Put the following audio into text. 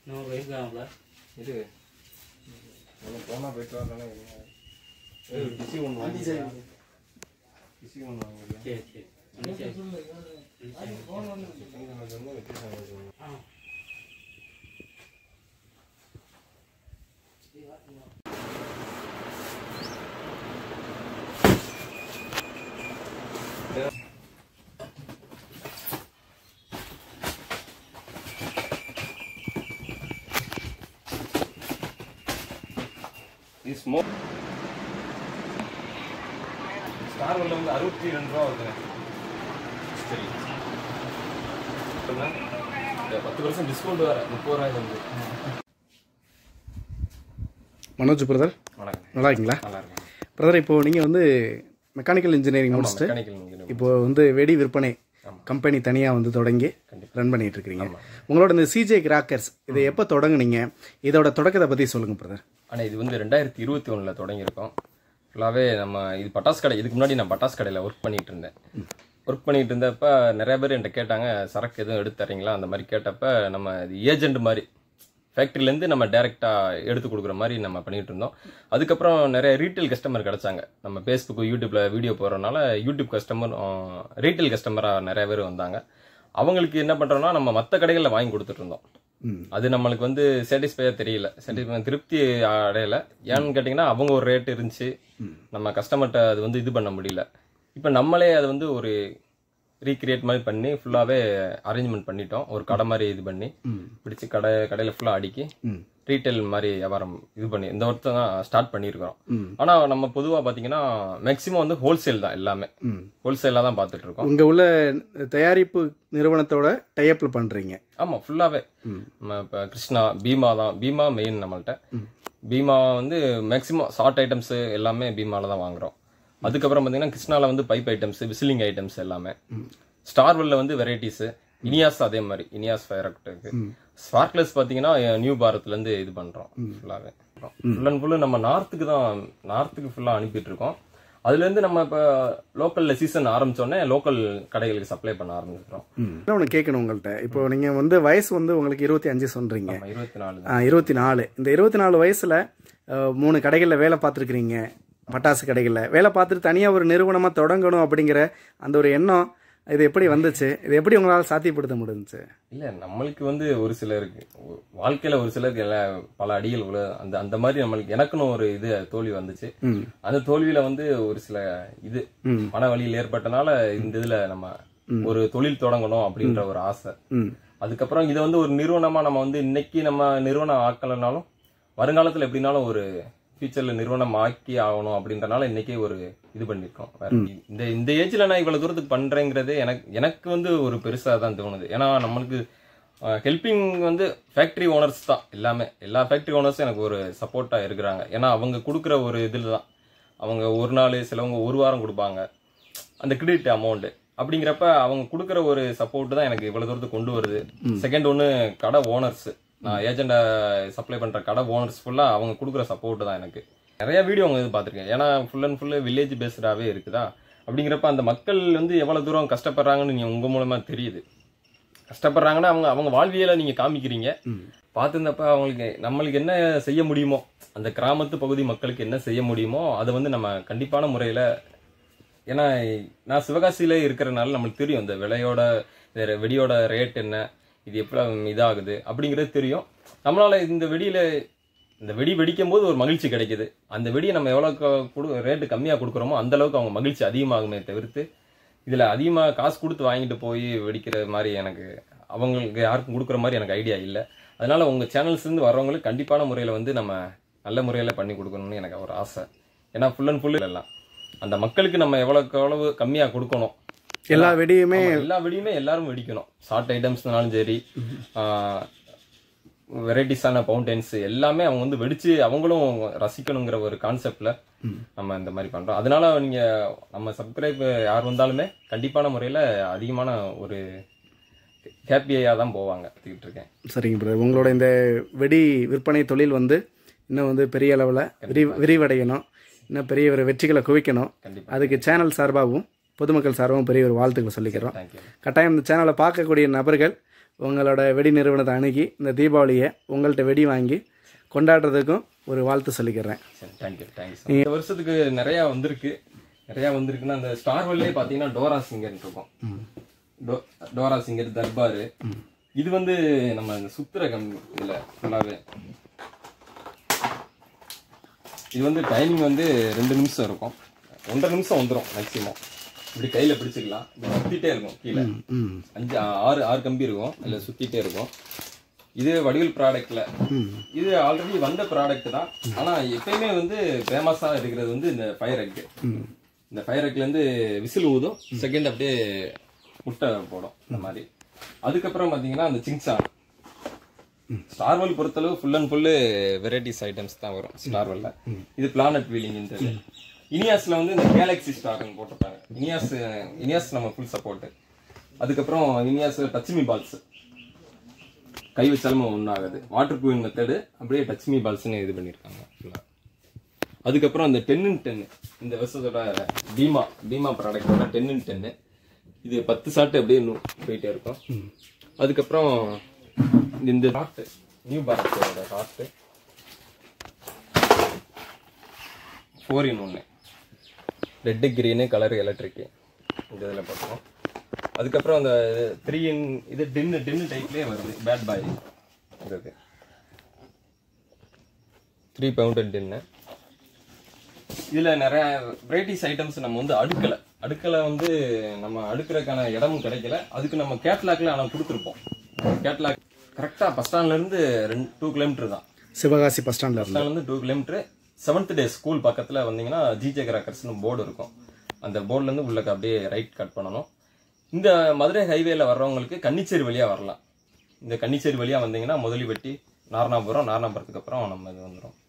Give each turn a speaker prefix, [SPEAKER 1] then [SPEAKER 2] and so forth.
[SPEAKER 1] நூறு இருக்காங்களா
[SPEAKER 2] இது போனா போயிட்டு வரலாம் பிசி ஒன்று வாங்கி பிசி ஒன்று வாங்கி
[SPEAKER 1] சரி சரி ஒன்றும் சரி ஆ
[SPEAKER 2] இது ஸ்மோக் ஸ்டார் ஒன்ல வந்து அறுபத்தி ரெண்டு ரூபா வருதுங்க சரி சொல்லுங்க. இந்த பத்து பர்சன்ட் டிஸ்கவுண்ட் வேற முப்பது ரூபாய் வந்து
[SPEAKER 3] மனோஜ் பிரதர்
[SPEAKER 2] வணக்கம்
[SPEAKER 3] நல்லா இருக்கீங்களா
[SPEAKER 2] நல்லா இருக்கும்
[SPEAKER 3] பிரதர் இப்போ நீங்கள் வந்து மெக்கானிக்கல் இன்ஜினியரிங் முடிச்சுட்டு
[SPEAKER 2] மெக்கானிக்கல் இன்ஜினியர்
[SPEAKER 3] இப்போ வந்து வெடி விற்பனை கம்பெனி தனியாக வந்து தொடங்கி ரன் பண்ணிட்டு இருக்கிறீங்க உங்களோட இந்த சிஜே கிராக்கர்ஸ் இதை எப்போ தொடங்குனீங்க இதோட தொடக்கத்தை பற்றி சொல்லுங்கள் பிரதர்
[SPEAKER 2] ஆனால் இது வந்து ரெண்டாயிரத்தி இருபத்தி ஒன்றில் தொடங்கியிருக்கோம் ஃபுல்லாகவே நம்ம இது பட்டாசு கடை இதுக்கு முன்னாடி நான் பட்டாசு கடையில் ஒர்க் பண்ணிட்டு இருந்தேன் ஒர்க் பண்ணிட்டு இருந்தப்ப நிறைய பேர் என்கிட்ட கேட்டாங்க சரக்கு எதுவும் எடுத்து தரீங்களா அந்த மாதிரி கேட்டப்ப நம்ம இது ஏஜென்ட் மாதிரி ஃபேக்ட்ரிலேருந்து நம்ம டேரெக்டாக எடுத்து கொடுக்குற மாதிரி நம்ம பண்ணிட்டு இருந்தோம் அதுக்கப்புறம் நிறைய ரீட்டைல் கஸ்டமர் கிடைச்சாங்க நம்ம ஃபேஸ்புக் யூடியூப்பில் வீடியோ போடுறதுனால யூடியூப் கஸ்டமர் ரீட்டைல் கஸ்டமராக நிறைய பேர் வந்தாங்க அவங்களுக்கு என்ன பண்ணுறோம்னா நம்ம மற்ற கடைகளில் வாங்கி கொடுத்துட்டு இருந்தோம் அது நம்மளுக்கு வந்து சாட்டிஸ்ஃபையாக தெரியல சாட்டிஸ்ஃபை திருப்தி அடையல ஏன்னு கேட்டிங்கன்னா அவங்க ஒரு ரேட் இருந்துச்சு நம்ம கஸ்டமர்கிட்ட அது வந்து இது பண்ண முடியல இப்போ நம்மளே அது வந்து ஒரு ரீக்ரியேட் மாதிரி பண்ணி ஃபுல்லாகவே அரேஞ்ச்மெண்ட் பண்ணிட்டோம் ஒரு கடை மாதிரி இது பண்ணி பிடிச்சி கடை கடையில் ஃபுல்லாக அடுக்கி ரீட்டைல் மாதிரி வியாபாரம் இது பண்ணி இந்த வருஷம் தான் ஸ்டார்ட் பண்ணியிருக்கிறோம் ஆனால் நம்ம பொதுவாக பார்த்தீங்கன்னா மேக்ஸிமம் வந்து ஹோல்சேல் தான் எல்லாமே ஹோல்சேலாக தான் பார்த்துட்டு இருக்கோம்
[SPEAKER 3] இங்கே உள்ள தயாரிப்பு நிறுவனத்தோட டைப்பில் பண்ணுறீங்க
[SPEAKER 2] ஆமா ஃபுல்லாவே நம்ம இப்போ கிருஷ்ணா பீமா தான் பீமா மெயின் நம்மள்ட்ட பீமா வந்து மேக்ஸிமம் ஷார்ட் ஐட்டம்ஸ் எல்லாமே பீமால தான் வாங்குறோம் அதுக்கப்புறம் பார்த்தீங்கன்னா கிருஷ்ணால வந்து பைப் ஐட்டம்ஸ் விசிலிங் ஐட்டம்ஸ் எல்லாமே ஸ்டார்வெல்ல வந்து வெரைட்டிஸ் இனியாஸ் அதே மாதிரி இனியாஸ் ஃபயரக்டுக்கு ஸ்பார்க்லெஸ் பார்த்தீங்கன்னா நியூ பாரத்ல இருந்து இது பண்றோம் ஃபுல்லாவே ஃபுல் அண்ட் ஃபுல்லு நம்ம நார்த்துக்கு தான் நார்த்துக்கு ஃபுல்லாக அனுப்பிட்டு இருக்கோம் அதுலேருந்து நம்ம இப்போ லோக்கலில் சீசன் ஆரம்பிச்சோடனே லோக்கல் கடைகளுக்கு சப்ளை பண்ண ஆரம்பிச்சிட்டோம்
[SPEAKER 3] என்ன ஒன்று கேட்கணும் உங்கள்கிட்ட இப்போ நீங்கள் வந்து வயசு வந்து உங்களுக்கு இருபத்தி அஞ்சு சொல்கிறீங்க
[SPEAKER 2] நம்ம இருபத்தி நாலு
[SPEAKER 3] ஆ, இருபத்தி நாலு இந்த இருபத்தி நாலு வயசுல அஹ், மூணு கடைகளில் வேலை பார்த்துருக்குறீங்க பட்டாசு கடைகளில் வேலை பார்த்துட்டு தனியாக ஒரு நிறுவனமாக தொடங்கணும் அப்படிங்கிற அந்த ஒரு எண்ணம் இது எப்படி வந்துச்சு இது எப்படி உங்களால் சாத்தியப்படுத்த முடிஞ்சுச்சு
[SPEAKER 2] இல்ல நம்மளுக்கு வந்து ஒரு சிலருக்கு ஒ- வாழ்க்கையில ஒரு சிலருக்கு எல்லாம் பல அடிகள் உள்ள அந்த அந்த மாதிரி நம்மளுக்கு எனக்குன்னு ஒரு இது தோல்வி வந்துச்சு
[SPEAKER 3] ம்
[SPEAKER 2] அந்த தோல்வியில வந்து ஒரு சில இது
[SPEAKER 3] ம்.
[SPEAKER 2] மன வலியில் ஏற்பட்டனால இந்த இதுல நம்ம ஒரு தொழில் தொடங்கணும் அப்படின்ற ஒரு ஆசை
[SPEAKER 3] ம்
[SPEAKER 2] அதுக்கப்புறம் இதை வந்து ஒரு நிறுவனமா நம்ம வந்து இன்னைக்கு நம்ம நிறுவனம் ஆக்கலைனாலும் வருங்காலத்துல எப்படினாலும் ஒரு ஃபியூச்சர்ல நிறுவனம் ஆக்கி ஆகணும் அப்படின்றனால இன்னைக்கே ஒரு இது பண்ணிருக்கோம் வேற இந்த இந்த ஏஜ்ல நான் இவ்வளவு தூரத்துக்கு பண்றேங்கிறதே எனக்கு எனக்கு வந்து ஒரு பெருசா தான் தோணுது ஏன்னா நம்மளுக்கு ஹெல்பிங் வந்து ஃபேக்டரி ஓனர்ஸ் தான் எல்லாமே எல்லா ஃபேக்டரி ஓனர்ஸும் எனக்கு ஒரு சப்போர்ட்டா இருக்கிறாங்க ஏன்னா அவங்க கொடுக்குற ஒரு இதில் தான் அவங்க ஒரு நாள் சிலவங்க ஒரு வாரம் கொடுப்பாங்க அந்த கிரெடிட் அமௌண்ட் அப்படிங்கிறப்ப அவங்க கொடுக்குற ஒரு சப்போர்ட் தான் எனக்கு இவ்வளவு தூரத்துக்கு கொண்டு வருது செகண்ட் ஒன்று கடை ஓனர்ஸ் நான் ஏஜெண்டா சப்ளை பண்ற கடை ஓனர்ஸ் ஃபுல்லா அவங்க கொடுக்குற சப்போர்ட் தான் எனக்கு நிறைய வீடியோ அவங்க இது பார்த்துருக்கேன் ஏன்னா ஃபுல் அண்ட் ஃபுல்லு வில்லேஜ் பேஸ்டாவே இருக்குதா அப்படிங்கிறப்ப அந்த மக்கள் வந்து எவ்வளவு தூரம் கஷ்டப்படுறாங்கன்னு நீங்க உங்க மூலமா தெரியுது கஷ்டப்படுறாங்கன்னா அவங்க அவங்க வாழ்வியலை நீங்க காமிக்கிறீங்க பார்த்துருந்தப்ப அவங்களுக்கு நம்மளுக்கு என்ன செய்ய முடியுமோ அந்த கிராமத்து பகுதி மக்களுக்கு என்ன செய்ய முடியுமோ அதை வந்து நம்ம கண்டிப்பான முறையில ஏன்னா நான் சிவகாசியில இருக்கிறனால நம்மளுக்கு தெரியும் இந்த விலையோட இந்த வெடியோட ரேட் என்ன இது எப்படி இதாகுது அப்படிங்கிறது தெரியும் நம்மளால இந்த வெடியில இந்த வெடி வெடிக்கும் போது ஒரு மகிழ்ச்சி கிடைக்குது அந்த வெடியை நம்ம எவ்வளவு கொடு ரேட்டு கம்மியா கொடுக்குறோமோ அந்த அளவுக்கு அவங்க மகிழ்ச்சி அதிகமாகுமே தவிர்த்து இதுல அதிகமா காசு கொடுத்து வாங்கிட்டு போய் வெடிக்கிற மாதிரி எனக்கு அவங்களுக்கு யாருக்கும் கொடுக்குற மாதிரி எனக்கு ஐடியா இல்லை அதனால உங்க சேனல்ஸ் இருந்து வர்றவங்களுக்கு கண்டிப்பான முறையில வந்து நம்ம நல்ல முறையில பண்ணி கொடுக்கணும்னு எனக்கு ஒரு ஆசை ஏன்னா ஃபுல் அண்ட் ஃபுல் எல்லாம் அந்த மக்களுக்கு நம்ம எவ்வளவுக்கு எவ்வளவு கம்மியா கொடுக்கணும்
[SPEAKER 3] எல்லா வெடியுமே
[SPEAKER 2] ஆமா, எல்லா வெடியுமே எல்லாரும் வெடிக்கணும் ஷார்ட் ஐட்டம்ஸ்னாலும் சரி வெரைட்டிஸான பவுண்டன்ஸ் எல்லாமே அவங்க வந்து வெடிச்சு அவங்களும் ரசிக்கணுங்கிற ஒரு கான்செப்ட்ல நம்ம இந்த மாதிரி பண்றோம் அதனால நீங்க நம்ம சப்ஸ்கிரைப் யார் வந்தாலுமே கண்டிப்பான முறையில அதிகமான ஒரு ஹாப்பியாக தான் போவாங்க கற்றுக்கிட்டு இருக்கேன்
[SPEAKER 3] சரிங்க பிரதர் உங்களோட இந்த வெடி விற்பனை தொழில் வந்து இன்னும் வந்து பெரிய அளவில் விரி விரிவடையணும் இன்னும் பெரிய ஒரு வெற்றிகளை குவிக்கணும்
[SPEAKER 2] கண்டிப்பா
[SPEAKER 3] அதுக்கு சேனல் சார்பாகவும் பொதுமக்கள் சார்பாகவும் பெரிய ஒரு வாழ்த்துக்களை சொல்லிக்கிறோம்
[SPEAKER 2] தேங்க்யூ
[SPEAKER 3] கட்டாயம் இந்த சேனலை பார்க்கக்கூடிய நபர்கள் உங்களோட வெடி நிறுவனத்தை அணுகி இந்த தீபாவளியை உங்கள்கிட்ட வெடி வாங்கி கொண்டாடுறதுக்கும் ஒரு வாழ்த்து சொல்லிக்கிறேன்
[SPEAKER 2] சரி தேங்க்யூ தேங்க்யூ இந்த வருஷத்துக்கு நிறைய வந்திருக்கு நிறைய வந்திருக்குன்னா அந்த ஸ்டார் வெல்லே பார்த்தீங்கன்னா டோரா சிங்கர் இருக்கும் டோ- டோரா சிங்கர் தர்பாரு இது வந்து நம்ம இந்த சுத்துற கம்பி இதுல ஃபுல்லாவே இது வந்து டைமிங் வந்து ரெண்டு நிமிஷம் இருக்கும் ஒன்றரை நிமிஷம் வந்துடும் மேக்ஸிமம் இப்படி கையில பிடிச்சிக்கலாம் இப்படி சுத்திட்டே இருக்கும் கீழே
[SPEAKER 3] ம்
[SPEAKER 2] அஞ்சு ஆறு ஆறு கம்பி இருக்கும் அதுல சுத்திட்டே இருக்கும் இது வடிவில் ப்ராடக்ட்ல இது ஆல்ரெடி வந்த ப்ராடக்ட் தான் ஆனா எப்பயுமே வந்து ஃபேமஸா இருக்கிறது வந்து இந்த ஃபயர் எக் இந்த ஃபயர் எக்ல இருந்து விசில் ஊதும் செகண்ட் அப்படியே முட்டை போடும் இந்த மாதிரி அதுக்கப்புறம் பாத்தீங்கன்னா அந்த சிங்சான் ஸ்டார்வெல் பொறுத்தளவு full and full varieties items தான் வரும் ஸ்டார்வெல்ல இது பிளானட் வீலிங்ன்றது இனியாஸ்ல வந்து இந்த கேலக்ஸி ஸ்டார்னு போட்டிருப்பாங்க இனியாஸ் இனியாஸ் நம்ம ஃபுல் சப்போர்ட் அதுக்கப்புறம் இனியாஸ் டச்மி பால்ஸ் கை வச்சாலும் ஒன்றும் ஆகாது வாட்டர் ப்ரூவிங் மெத்தடு அப்படியே டச்மி பால்ஸ்னு இது பண்ணியிருக்காங்க ஃபுல்லாக அதுக்கப்புறம் அந்த டென்னு டென்னு இந்த வருஷத்தோட பீமா பீமா ப்ராடக்டோட டென்னு டென்னு இது பத்து சாட்டு அப்படியே இன்னும் போயிட்டே இருக்கும் அதுக்கப்புறம் இந்த- இந்த ஹார்ட் நியூ பாரத்தோட ஹார்ட் ஃபோர் இன் ஒன்று ரெட்டு கிரீனு கலர் எலக்ட்ரிக்கு இந்த இதில் போட்டுருவோம் அதுக்கப்புறம் அந்த த்ரீ இன் இது டின்னு டின்னு டைப்லேயே வருது பேட் பாய் இது த்ரீ பவுண்டட் டின்னு இதில் நிறைய வெரைட்டிஸ் ஐட்டம்ஸ் நம்ம வந்து அடுக்கலை அடுக்கலை வந்து நம்ம அடுக்கிறதுக்கான இடமும் கிடைக்கல அதுக்கு நம்ம கேட்லாக்ல ஆனால் கொடுத்துருப்போம் கேட்லாக் கரெக்டாக பஸ் ஸ்டாண்ட்லேருந்து ரெண்டு டூ கிலோமீட்டர் தான்
[SPEAKER 3] சிவகாசி பஸ் ஸ்டாண்டில் இருந்து
[SPEAKER 2] வந்து two kilometre seventh day school பக்கத்தில் வந்தீங்கன்னா ஜிஜே கிராக்கர்ஸ்னு போர்டு இருக்கும் அந்த போர்டுலேருந்து உள்ளக்க அப்படியே ரைட் கட் பண்ணணும் இந்த மதுரை ஹைவேல வர்றவங்களுக்கு கன்னிச்சேரி வழியாக வரலாம் இந்த கன்னிச்சேரி வழியாக வந்தீங்கன்னா முதலி வெட்டி நாரணாபுரம் நாரணாபுரத்துக்கு அப்புறம் நம்ம இது வந்துடும்